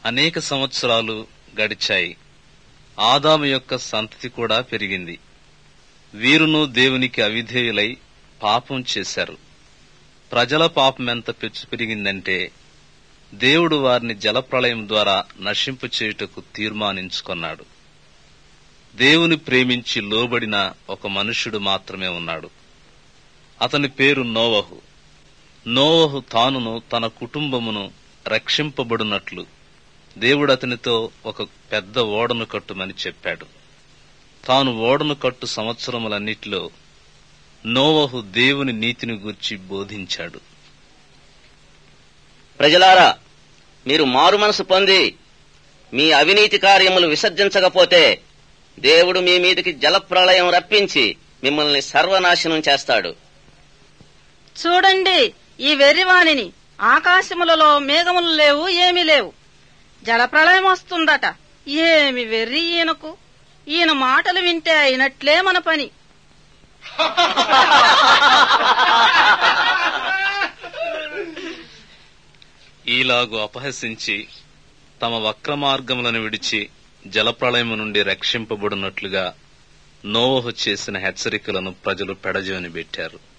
అనేక సంవత్సరాలు గడిచాయి ఆదాము యొక్క సంతతి కూడా పెరిగింది వీరును దేవునికి అవిధేయులై పాపం చేశారు ప్రజల పాపమెంత పెచ్చు పెరిగిందంటే దేవుడు వారిని జలప్రళయం ద్వారా నశింపు చేయుటకు తీర్మానించుకున్నాడు దేవుని ప్రేమించి లోబడిన ఒక మనుష్యుడు మాత్రమే ఉన్నాడు అతని పేరు నోవహు నోవహు తానును తన కుటుంబమును రక్షింపబడినట్లు దేవుడు అతనితో ఒక పెద్ద ఓడను కట్టుమని చెప్పాడు తాను ఓడను కట్టు సంవత్సరములన్నిటిలో నోవహు దేవుని నీతిని గూర్చి బోధించాడు ప్రజలారా మీరు మారు మనసు పొంది మీ అవినీతి కార్యములు విసర్జించకపోతే దేవుడు మీ మీదికి జలప్రళయం రప్పించి మిమ్మల్ని సర్వనాశనం చేస్తాడు చూడండి ఈ వెర్రివాణిని ఆకాశములలో మేఘములు లేవు ఏమీ లేవు జలప్రళయం వస్తుందట ఏమి వెర్రి ఈయనకు ఈయన మాటలు వింటే అయినట్లే మన పని ఈలాగు అపహసించి తమ వక్ర మార్గములను విడిచి జలప్రళయము నుండి రక్షింపబడినట్లుగా నోవహు చేసిన హెచ్చరికలను ప్రజలు పెడజోని పెట్టారు